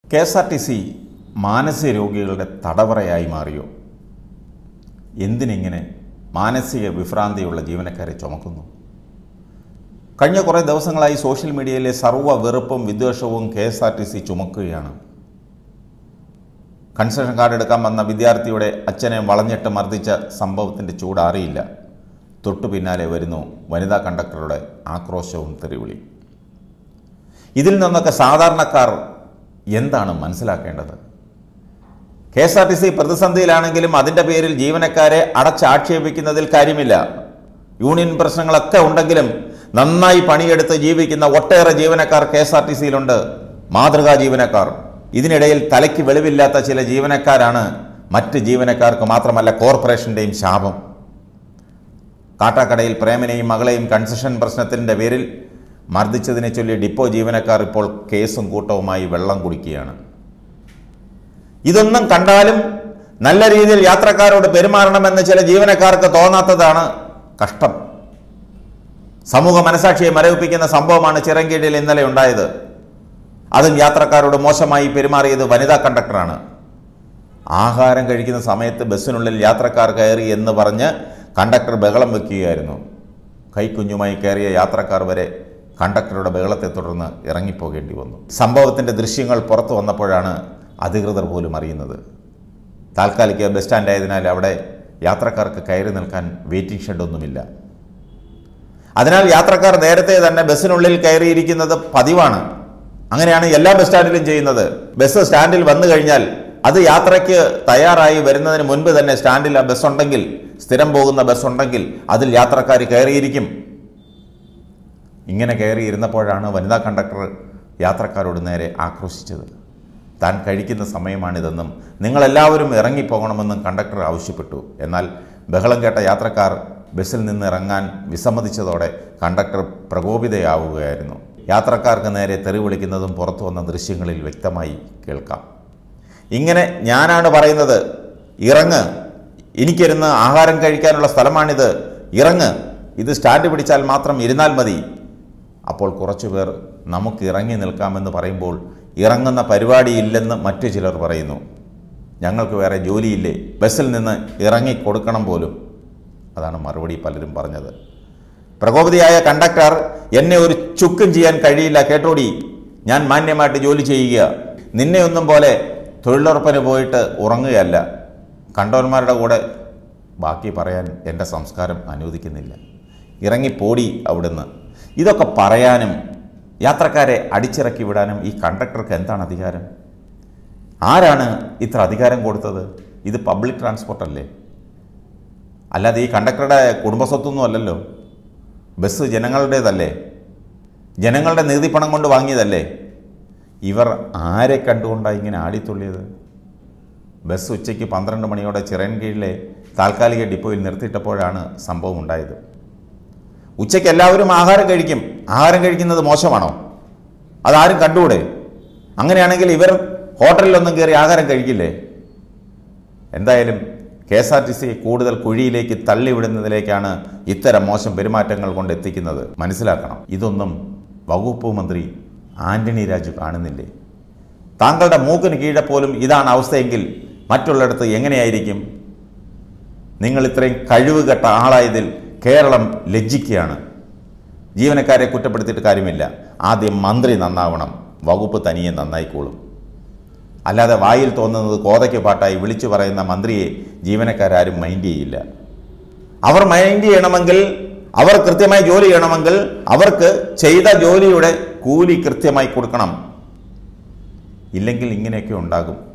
K S R T C മാനസിക രോഗികളുടെ തടവറയായി മാറിയോ എന്തിനിങ്ങനെ മാനസിക വിഭ്രാന്തിയുള്ള ജീവനക്കാരെ ചുമക്കുന്നു കഴിഞ്ഞ കുറേ ദിവസങ്ങളായി സോഷ്യൽ മീഡിയയിലെ സർവ്വ വെറുപ്പും വിദ്വേഷവും K S R T C ചുമക്കുകയാണ് കൺസെഷൻ കാർഡ് എടുക്കാൻ വന്ന വിദ്യാർത്ഥിയുടെ അച്ഛനെ വളഞ്ഞിട്ട് മർദ്ദിച്ച സംഭവത്തിൻ്റെ ചൂടാറിയില്ല തൊട്ടു പിന്നാലെ വരുന്നു വനിതാ കണ്ടക്ടറുടെ ആക്രോശവും തെറിവിളി ഇതിൽ നിന്നൊക്കെ സാധാരണക്കാർ എന്താണ് മനസ്സിലാക്കേണ്ടത് K S R T C പ്രതിസന്ധിയിലാണെങ്കിലും അതിൻ്റെ പേരിൽ ജീവനക്കാരെ അടച്ചാക്ഷേപിക്കുന്നതിൽ കാര്യമില്ല യൂണിയൻ പ്രശ്നങ്ങളൊക്കെ ഉണ്ടെങ്കിലും നന്നായി പണിയെടുത്ത് ജീവിക്കുന്ന ഒട്ടേറെ ജീവനക്കാർ കെ എസ് ആർ ടി സിയിലുണ്ട് മാതൃകാ ജീവനക്കാർ ഇതിനിടയിൽ തലയ്ക്ക് വെളിവില്ലാത്ത ചില ജീവനക്കാരാണ് മറ്റ് ജീവനക്കാർക്ക് മാത്രമല്ല കോർപ്പറേഷൻ്റെയും ശാപം കാട്ടാക്കടയിൽ പ്രേമനെയും മകളെയും കൺസെഷൻ പ്രശ്നത്തിൻ്റെ പേരിൽ മർദ്ദിച്ചതിനെ ചൊല്ലി ഡിപ്പോ ജീവനക്കാർ ഇപ്പോൾ കേസും കൂട്ടവുമായി വെള്ളം കുടിക്കുകയാണ് ഇതൊന്നും കണ്ടാലും നല്ല രീതിയിൽ യാത്രക്കാരോട് പെരുമാറണമെന്ന് ചില ജീവനക്കാർക്ക് തോന്നാത്തതാണ് കഷ്ടം സമൂഹ മനസാക്ഷിയെ മരവിപ്പിക്കുന്ന സംഭവമാണ് ചിറങ്കീഴിൽ ഇന്നലെ ഉണ്ടായത് അതും യാത്രക്കാരോട് മോശമായി പെരുമാറിയത് വനിതാ കണ്ടക്ടറാണ് ആഹാരം കഴിക്കുന്ന സമയത്ത് ബസ്സിനുള്ളിൽ യാത്രക്കാർ കയറി എന്ന് പറഞ്ഞ് കണ്ടക്ടർ ബഹളം വെക്കുകയായിരുന്നു കൈക്കുഞ്ഞുമായി കയറിയ യാത്രക്കാർ വരെ കണ്ടക്ടറുടെ ബഹളത്തെ തുടർന്ന് ഇറങ്ങിപ്പോകേണ്ടി വന്നു സംഭവത്തിൻ്റെ ദൃശ്യങ്ങൾ പുറത്തു വന്നപ്പോഴാണ് അധികൃതർ പോലും അറിയുന്നത് താൽക്കാലിക ബസ് സ്റ്റാൻഡ് ആയതിനാൽ അവിടെ യാത്രക്കാർക്ക് കയറി നിൽക്കാൻ വെയിറ്റിംഗ് ഷെഡൊന്നുമില്ല അതിനാൽ യാത്രക്കാർ നേരത്തെ തന്നെ ബസ്സിനുള്ളിൽ കയറിയിരിക്കുന്നത് പതിവാണ് അങ്ങനെയാണ് എല്ലാ ബസ് സ്റ്റാൻഡിലും ചെയ്യുന്നത് ബസ് സ്റ്റാൻഡിൽ വന്നു കഴിഞ്ഞാൽ അത് യാത്രയ്ക്ക് തയ്യാറായി വരുന്നതിന് മുൻപ് തന്നെ സ്റ്റാൻഡിൽ ആ ബസ് ഉണ്ടെങ്കിൽ സ്ഥിരം പോകുന്ന ബസ് ഉണ്ടെങ്കിൽ അതിൽ യാത്രക്കാർ കയറിയിരിക്കും ഇങ്ങനെ കയറിയിരുന്നപ്പോഴാണ് വനിതാ കണ്ടക്ടർ യാത്രക്കാരോട് നേരെ ആക്രോശിച്ചത് താൻ കഴിക്കുന്ന സമയമാണിതെന്നും നിങ്ങളെല്ലാവരും ഇറങ്ങിപ്പോകണമെന്നും കണ്ടക്ടർ ആവശ്യപ്പെട്ടു എന്നാൽ ബഹളം കേട്ട യാത്രക്കാർ ബസ്സിൽ നിന്ന് ഇറങ്ങാൻ വിസമ്മതിച്ചതോടെ കണ്ടക്ടർ പ്രകോപിതയാവുകയായിരുന്നു യാത്രക്കാർക്ക് നേരെ തെറി വിളിക്കുന്നതും പുറത്തു വന്ന ദൃശ്യങ്ങളിൽ വ്യക്തമായി കേൾക്കാം ഇങ്ങനെ ഞാനാണ് പറയുന്നത് ഇറങ്ങ് എനിക്കിരുന്ന് ആഹാരം കഴിക്കാനുള്ള സ്ഥലമാണിത് ഇറങ്ങ് ഇത് സ്റ്റാൻഡ് പിടിച്ചാൽ മാത്രം ഇരുന്നാൽ മതി അപ്പോൾ കുറച്ചുപേർ നമുക്ക് ഇറങ്ങി നിൽക്കാമെന്ന് പറയുമ്പോൾ ഇറങ്ങുന്ന പരിപാടിയില്ലെന്ന് മറ്റു ചിലർ പറയുന്നു ഞങ്ങൾക്ക് വേറെ ജോലിയില്ലേ ബസ്സിൽ നിന്ന് ഇറങ്ങി കൊടുക്കണം പോലും അതാണ് മറുപടി പലരും പറഞ്ഞത് പ്രകോപിതയായ കണ്ടക്ടർ എന്നെ ഒരു ചുക്കും ചെയ്യാൻ കഴിയില്ല കേട്ടോടി ഞാൻ മാന്യമായിട്ട് ജോലി ചെയ്യുക നിന്നെ ഒന്നും പോലെ തൊഴിലുറപ്പിന് പോയിട്ട് ഉറങ്ങുകയല്ല കണ്ടവന്മാരുടെ കൂടെ ബാക്കി പറയാൻ എൻ്റെ സംസ്കാരം അനുവദിക്കുന്നില്ല ഇറങ്ങിപ്പോടി അവിടുന്ന് ഇതൊക്കെ പറയാനും യാത്രക്കാരെ അടിച്ചിറക്കി വിടാനും ഈ കണ്ടക്ടർക്ക് എന്താണ് അധികാരം ആരാണ് ഇത്ര അധികാരം കൊടുത്തത് ഇത് പബ്ലിക് ട്രാൻസ്പോർട്ട് അല്ലേ അല്ലാതെ ഈ കണ്ടക്ടറുടെ കുടുംബസ്വത്തൊന്നും അല്ലല്ലോ ബസ് ജനങ്ങളുടേതല്ലേ ജനങ്ങളുടെ നികുതിപ്പണം കൊണ്ട് വാങ്ങിയതല്ലേ ഇവർ ആരെ കണ്ടുകൊണ്ടാണ് ഇങ്ങനെ ആടിത്തുള്ളിയത് ബസ് ഉച്ചയ്ക്ക് പന്ത്രണ്ട് മണിയോടെ ചിറയൻകീഴിലെ താൽക്കാലിക ഡിപ്പോയിൽ നിർത്തിയിട്ടപ്പോഴാണ് സംഭവം ഉണ്ടായത് ഉച്ചയ്ക്ക് എല്ലാവരും ആഹാരം കഴിക്കും ആഹാരം കഴിക്കുന്നത് മോശമാണോ അതാരും കണ്ടുകൂടെ അങ്ങനെയാണെങ്കിൽ ഇവർ ഹോട്ടലിലൊന്നും കയറി ആഹാരം കഴിക്കില്ലേ എന്തായാലും K S R T C കൂടുതൽ കുഴിയിലേക്ക് തള്ളിവിടുന്നതിലേക്കാണ് ഇത്തരം മോശം പെരുമാറ്റങ്ങൾ കൊണ്ട് എത്തിക്കുന്നത് മനസ്സിലാക്കണം ഇതൊന്നും വകുപ്പ് മന്ത്രി ആന്റണി രാജു കാണുന്നില്ലേ താങ്കളുടെ മൂക്കിന് കീഴെ പോലും ഇതാണ് അവസ്ഥയെങ്കിൽ മറ്റുള്ളിടത്ത് എങ്ങനെയായിരിക്കും നിങ്ങൾ ഇത്രയും കഴിവുകെട്ട ആളായതിൽ കേരളം ലജ്ജിക്കുകയാണ് ജീവനക്കാരെ കുറ്റപ്പെടുത്തിയിട്ട് കാര്യമില്ല ആദ്യം മന്ത്രി നന്നാവണം വകുപ്പ് തനിയെ നന്നായിക്കോളും അല്ലാതെ വായിൽ തോന്നുന്നത് കോതയ്ക്ക് പാട്ടായി വിളിച്ചു പറയുന്ന മന്ത്രിയെ ജീവനക്കാരും മൈൻഡ് ചെയ്യില്ല അവർ മൈൻഡ് ചെയ്യണമെങ്കിൽ അവർ കൃത്യമായി ജോലി ചെയ്യണമെങ്കിൽ അവർക്ക് ചെയ്ത ജോലിയുടെ കൂലി കൃത്യമായി കൊടുക്കണം ഇല്ലെങ്കിൽ ഇങ്ങനെയൊക്കെ ഉണ്ടാകും